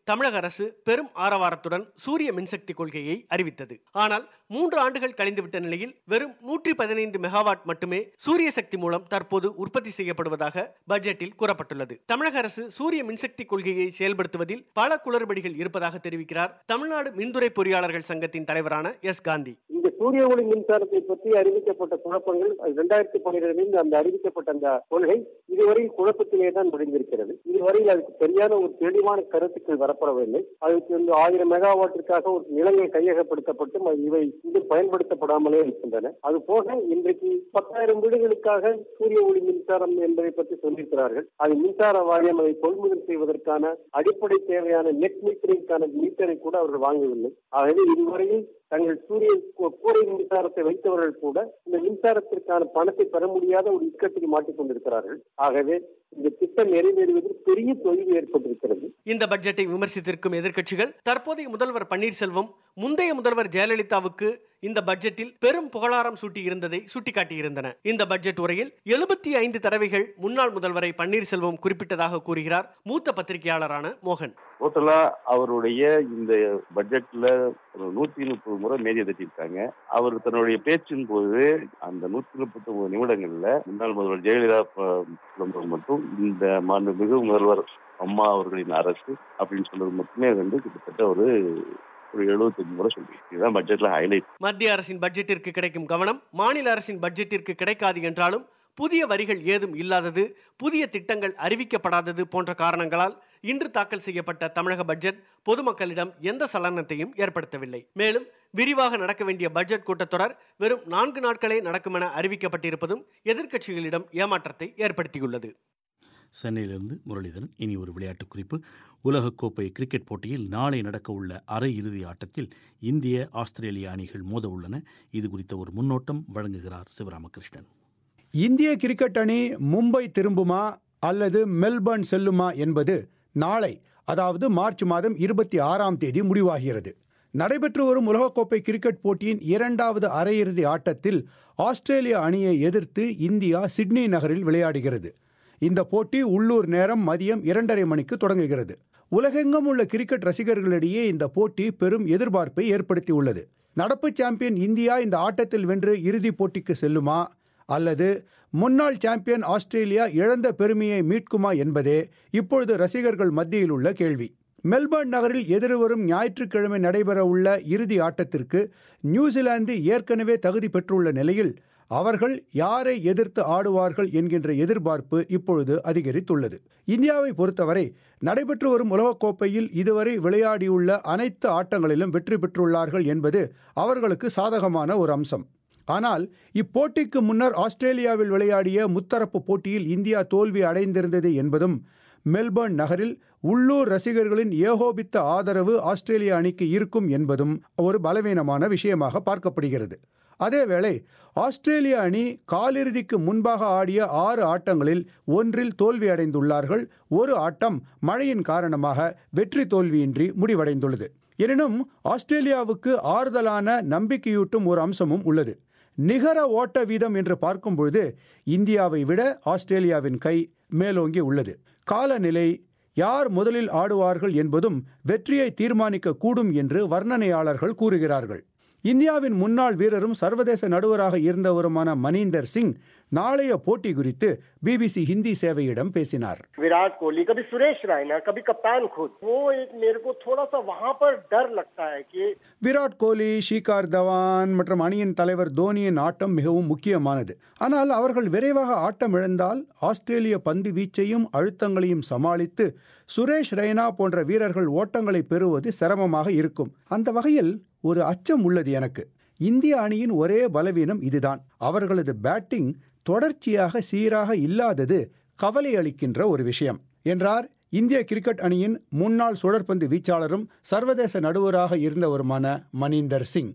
தமிழக அரசு பெரும் ஆரவாரத்துடன் சூரிய மின்சக்தி கொள்கையை அறிவித்தது ஆனால் மூன்று ஆண்டுகள் கழிந்துவிட்ட நிலையில் வெறும் நூற்றி பதினைந்து மெகாவாட் மட்டுமே சூரிய சக்தி மூலம் தற்போது உற்பத்தி செய்யப்படுவதாக பட்ஜெட்டில் கூறப்பட்டுள்ளது தமிழக அரசு சூரிய மின்சக்தி கொள்கையை செயல்படுத்துவதில் பல குளறுபடிகள் இருப்பதாக தெரிவிக்கிறார் தமிழ்நாடு மின்துறை பொறியாளர்கள் சங்கத்தின் தலைவரான எஸ் காந்தி இந்த சூரிய ஒளி மின்சாரத்தை பற்றி அறிவிக்கப்பட்ட குழப்பங்கள் இரண்டாயிரத்தி பன்னிரண்டில் அந்த அறிவிக்கப்பட்ட அந்த கொள்கை இதுவரை குழப்பத்திலே தான் முடிந்திருக்கிறது இதுவரையில் அதுக்கு சரியான ஒரு தெளிவான கருத்துக்கள் வரப்படவில்லை அதுக்கு வந்து ஆயிரம் மெகாவாட்டிற்காக ஒரு நிலங்கள் கையகப்படுத்தப்பட்டும் அது இவை இது பயன்படுத்தப்படாமலே இருக்கின்றன அது போக இன்றைக்கு பத்தாயிரம் வீடுகளுக்காக சூரிய ஒளி மின்சாரம் என்பதை பற்றி சொல்லியிருக்கிறார்கள் அது மின்சார வாரியம் அதை கொள்முதல் செய்வதற்கான அடிப்படை தேவையான நெட் மீட்டரிங்கான மீட்டரை கூட அவர்கள் வாங்கவில்லை ஆகவே இதுவரையில் தங்கள் சூரிய கூ- கூரை மின்சாரத்தை வைத்தவர்கள் கூட இந்த மின்சாரத்திற்கான பணத்தை பெற முடியாத ஒரு இக்கட்டுக்கு மாட்டிக்கொண்டிருக்கிறார்கள் ஆகவே இந்த திட்டம் நிறைவேறுவதில் பெரிய தொய்வு ஏற்பட்டிருக்கிறது இந்த பட்ஜெட்டை விமர்சித்திருக்கும் எதிர்க்கட்சிகள் தற்போதைய முதல்வர் பன்னீர்செல்வம் முந்தைய முதல்வர் ஜெயலலிதாவுக்கு இந்த பட்ஜெட்டில் பெரும் புகழாரம் சூட்டி இருந்ததை சுட்டிக்காட்டியிருந்தன இந்த பட்ஜெட் உரையில் எழுபத்தி ஐந்து தடவைகள் முன்னாள் முதல்வரை பன்னீர்செல்வம் குறிப்பிட்டதாக கூறுகிறார் மூத்த பத்திரிகையாளரான மோகன் டோட்டலா அவருடைய இந்த பட்ஜெட்ல ஒரு நூத்தி முப்பது முறை மேதியை தட்டியிருக்காங்க அவர் தன்னுடைய பேச்சின் போது அந்த நூத்தி முப்பத்தி ஒன்பது நிமிடங்கள்ல முன்னாள் முதல்வர் ஜெயலலிதா ப- புலம்புவது மட்டும் இந்த மாண்புமிகு முதல்வர் அம்மா அவர்களின் அரசு அப்படின்னு சொல்றது மட்டுமே வந்து கிட்டத்தட்ட ஒரு ஒரு எழுபத்தஞ்சு முறை சொல்லியிருக்கு இதுதான் பட்ஜெட்ல ஹைலைட் மத்திய அரசின் பட்ஜெட்டிற்கு கிடைக்கும் கவனம் மாநில அரசின் பட்ஜெட்டிற்கு கிடைக்காது என்றாலும் புதிய வரிகள் ஏதும் இல்லாதது புதிய திட்டங்கள் அறிவிக்கப்படாதது போன்ற காரணங்களால் இன்று தாக்கல் செய்யப்பட்ட தமிழக பட்ஜெட் பொதுமக்களிடம் எந்த சலனத்தையும் ஏற்படுத்தவில்லை மேலும் விரிவாக நடக்க வேண்டிய பட்ஜெட் கூட்டத்தொடர் வெறும் நான்கு நாட்களே நடக்கும் என அறிவிக்கப்பட்டிருப்பதும் எதிர்க்கட்சிகளிடம் ஏமாற்றத்தை ஏற்படுத்தியுள்ளது சென்னையிலிருந்து முரளிதரன் இனி ஒரு விளையாட்டுக் குறிப்பு உலகக்கோப்பை கிரிக்கெட் போட்டியில் நாளை நடக்க உள்ள அரையிறுதி ஆட்டத்தில் இந்திய ஆஸ்திரேலிய அணிகள் மோத உள்ளன இது குறித்த ஒரு முன்னோட்டம் வழங்குகிறார் சிவராமகிருஷ்ணன் இந்திய கிரிக்கெட் அணி மும்பை திரும்புமா அல்லது மெல்பர்ன் செல்லுமா என்பது நாளை அதாவது மார்ச் மாதம் இருபத்தி ஆறாம் தேதி முடிவாகிறது நடைபெற்று வரும் உலகக்கோப்பை கிரிக்கெட் போட்டியின் இரண்டாவது அரையிறுதி ஆட்டத்தில் ஆஸ்திரேலிய அணியை எதிர்த்து இந்தியா சிட்னி நகரில் விளையாடுகிறது இந்த போட்டி உள்ளூர் நேரம் மதியம் இரண்டரை மணிக்கு தொடங்குகிறது உலகெங்கும் உள்ள கிரிக்கெட் ரசிகர்களிடையே இந்த போட்டி பெரும் எதிர்பார்ப்பை ஏற்படுத்தியுள்ளது நடப்பு சாம்பியன் இந்தியா இந்த ஆட்டத்தில் வென்று இறுதிப் போட்டிக்கு செல்லுமா அல்லது முன்னாள் சாம்பியன் ஆஸ்திரேலியா இழந்த பெருமையை மீட்குமா என்பதே இப்பொழுது ரசிகர்கள் மத்தியில் உள்ள கேள்வி மெல்பர்ன் நகரில் எதிர்வரும் ஞாயிற்றுக்கிழமை நடைபெறவுள்ள இறுதி ஆட்டத்திற்கு நியூசிலாந்து ஏற்கனவே தகுதி பெற்றுள்ள நிலையில் அவர்கள் யாரை எதிர்த்து ஆடுவார்கள் என்கின்ற எதிர்பார்ப்பு இப்பொழுது அதிகரித்துள்ளது இந்தியாவை பொறுத்தவரை நடைபெற்று வரும் உலகக்கோப்பையில் இதுவரை விளையாடியுள்ள அனைத்து ஆட்டங்களிலும் வெற்றி பெற்றுள்ளார்கள் என்பது அவர்களுக்கு சாதகமான ஒரு அம்சம் ஆனால் இப்போட்டிக்கு முன்னர் ஆஸ்திரேலியாவில் விளையாடிய முத்தரப்பு போட்டியில் இந்தியா தோல்வி அடைந்திருந்தது என்பதும் மெல்பர்ன் நகரில் உள்ளூர் ரசிகர்களின் ஏகோபித்த ஆதரவு ஆஸ்திரேலிய அணிக்கு இருக்கும் என்பதும் ஒரு பலவீனமான விஷயமாக பார்க்கப்படுகிறது அதேவேளை ஆஸ்திரேலிய அணி காலிறுதிக்கு முன்பாக ஆடிய ஆறு ஆட்டங்களில் ஒன்றில் தோல்வி அடைந்துள்ளார்கள் ஒரு ஆட்டம் மழையின் காரணமாக வெற்றி தோல்வியின்றி முடிவடைந்துள்ளது எனினும் ஆஸ்திரேலியாவுக்கு ஆறுதலான நம்பிக்கையூட்டும் ஒரு அம்சமும் உள்ளது நிகர ஓட்ட வீதம் என்று பார்க்கும் பொழுது இந்தியாவை விட ஆஸ்திரேலியாவின் கை மேலோங்கி உள்ளது காலநிலை யார் முதலில் ஆடுவார்கள் என்பதும் வெற்றியை தீர்மானிக்க கூடும் என்று வர்ணனையாளர்கள் கூறுகிறார்கள் இந்தியாவின் முன்னாள் வீரரும் சர்வதேச நடுவராக இருந்தவருமான மணீந்தர் சிங் நாளைய போட்டி குறித்து பிபிசி ஹிந்தி சேவையிடம் பேசினார் विराट कोहली कभी सुरेश रैना कभी कप्तान खुद वो एक मेरे को थोड़ा सा वहां पर डर लगता है कि விராட் கோலி ஷிகார் தவான் மற்றும் அணியின் தலைவர் தோனியின் ஆட்டம் மிகவும் முக்கியமானது ஆனால் அவர்கள் விரைவாக ஆட்டம் இழந்தால் ஆஸ்திரேலிய பந்து வீச்சையும் அழுத்தங்களையும் சமாளித்து சுரேஷ் ரெய்னா போன்ற வீரர்கள் ஓட்டங்களை பெறுவது சிரமமாக இருக்கும் அந்த வகையில் ஒரு அச்சம் உள்ளது எனக்கு இந்திய அணியின் ஒரே பலவீனம் இதுதான் அவர்களது பேட்டிங் தொடர்ச்சியாக சீராக இல்லாதது கவலை அளிக்கின்ற ஒரு விஷயம் என்றார் இந்திய கிரிக்கெட் அணியின் முன்னாள் சுழற்பந்து வீச்சாளரும் சர்வதேச நடுவராக இருந்தவருமான மணீந்தர் சிங்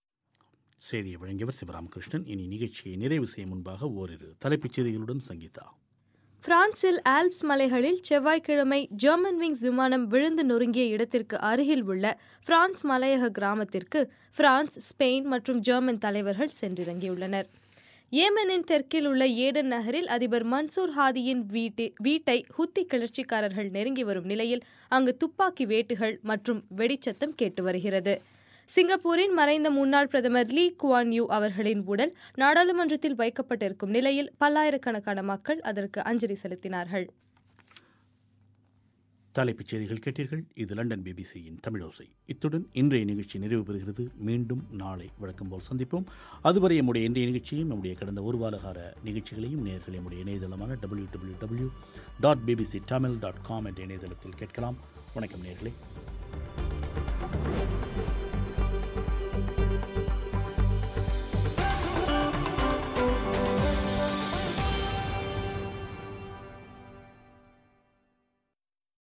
செய்தியை வழங்கியவர் சிவராமகிருஷ்ணன் இனி நிகழ்ச்சியை நிறைவு செய்யும் முன்பாக ஓரிரு தலைப்புச் செய்திகளுடன் சங்கீதா பிரான்சில் ஆல்ப்ஸ் மலைகளில் செவ்வாய்க்கிழமை ஜெர்மன் விங்ஸ் விமானம் விழுந்து நொறுங்கிய இடத்திற்கு அருகில் உள்ள பிரான்ஸ் மலையக கிராமத்திற்கு பிரான்ஸ் ஸ்பெயின் மற்றும் ஜெர்மன் தலைவர்கள் சென்றிறங்கியுள்ளனர் ஏமனின் தெற்கில் உள்ள ஏடன் நகரில் அதிபர் மன்சூர் ஹாதியின் வீட்டு வீட்டை ஹுத்தி கிளர்ச்சிக்காரர்கள் நெருங்கி வரும் நிலையில் அங்கு துப்பாக்கி வேட்டுகள் மற்றும் வெடிச்சத்தம் கேட்டு வருகிறது சிங்கப்பூரின் மறைந்த முன்னாள் பிரதமர் லீ குவான் யூ அவர்களின் உடல் நாடாளுமன்றத்தில் வைக்கப்பட்டிருக்கும் நிலையில் பல்லாயிரக்கணக்கான மக்கள் அதற்கு அஞ்சலி செலுத்தினார்கள் தலைப்புச் செய்திகள் கேட்டீர்கள் இது லண்டன் பிபிசியின் தமிழோசை இத்துடன் இன்றைய நிகழ்ச்சி நிறைவு பெறுகிறது மீண்டும் நாளை வழக்கம் போல் சந்திப்போம் அதுவரை நம்முடைய இன்றைய நிகழ்ச்சியும் நம்முடைய கடந்த ஒரு வாரகார நிகழ்ச்சிகளையும் நேர்களை நம்முடைய இணையதளமான W W W dot BBC Tamil dot com என்ற இணையதளத்தில் கேட்கலாம் வணக்கம் நேர்களே